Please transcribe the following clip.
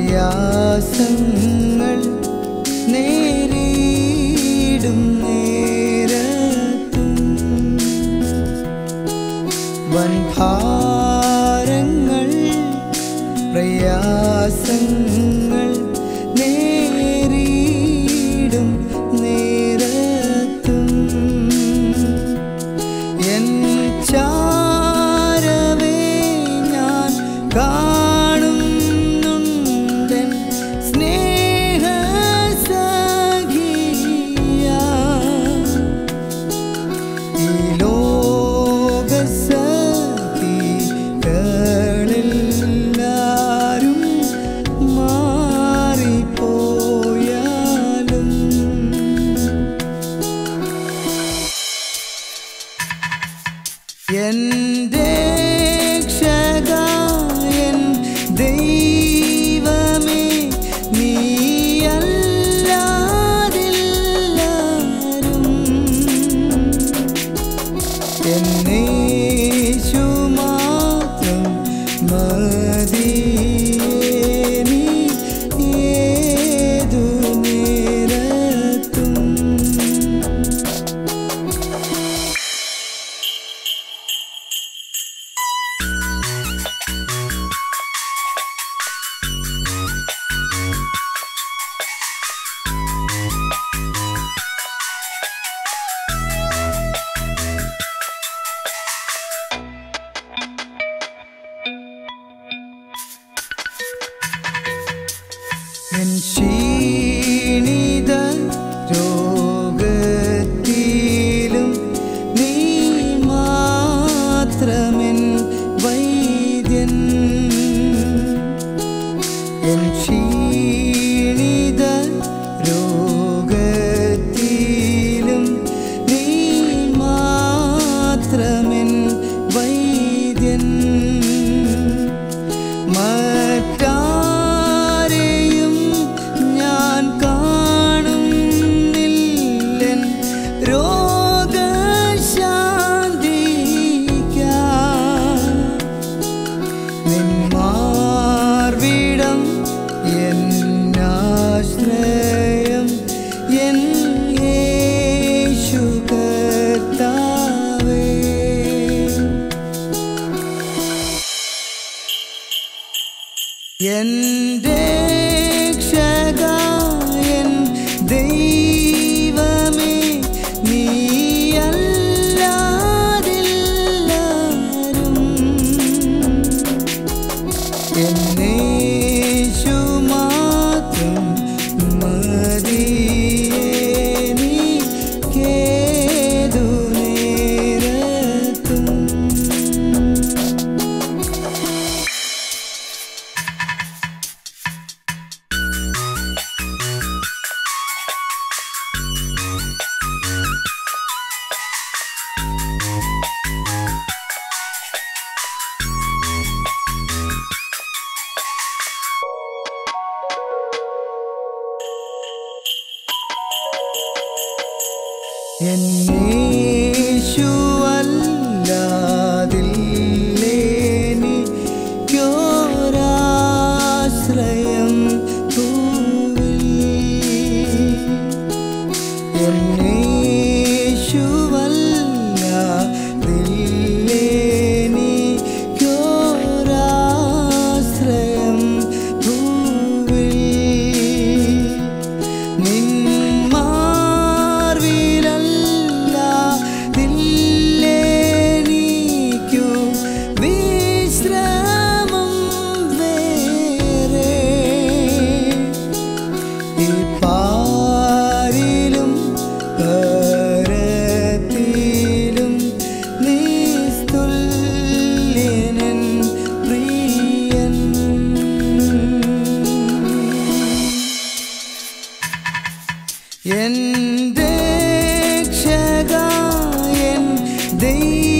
പ്രയാസങ്ങൾ നേരിടും നേരത്തും വൻഭാരങ്ങൾ പ്രയാസങ്ങൾ നേരിടും നേരത്തും എൻ ചാരവേ ഞാൻ കാണുന്നുണ്ടൻ സ്നേഹസഖിയാ ഈ ലോകസഖികളെല്ലാരും മാറിപ്പോയാലും എന്റെ രക്ഷകൻ ദൈവമേ നീയല്ലാതില്ലാരും എന്നേശു മാത്രം മതിയേനി ഏതു നേരത്തും എൻ ക്ഷീണിത രോഗത്തിലും നീ മാത്രമെൻ വൈദ്യൻ എൻ ക്ഷീണിത രോഗത്തിലും നീ മാത്രമെൻ വൈദ്യൻ മറ്റാരെയും ഞാൻ കാണുന്നില്ലൻ രോഗശാന്തിക്കാൻ നിന്മാർവിടം എന്നാശ്രയം എൻ യേശു കർത്താവേ എന്റെ രക്ഷകൻ ദൈവമേ നീയല്ലാതില്ലാരും എന്നേശു മാത്രം മതിയേനിക്കേതു നേരത്തും എന്നേശുവല്ലാതില്ലേനിക്കൊരാശ്രയം ഭൂവിൽ. എന്നേശുവല്ലാതില്ലേനിക്കൊരാശ്രയം ഭൂവിൽ. നിന്മാർവിലല്ലാതില്ലേനിക്കു വിശ്രമം വേറെ ഈ പാരിലും പരത്തിലും നിസ്തുല്യനൻ പ്രിയൻ എന്റെ രക്ഷകൻ ദൈവമേ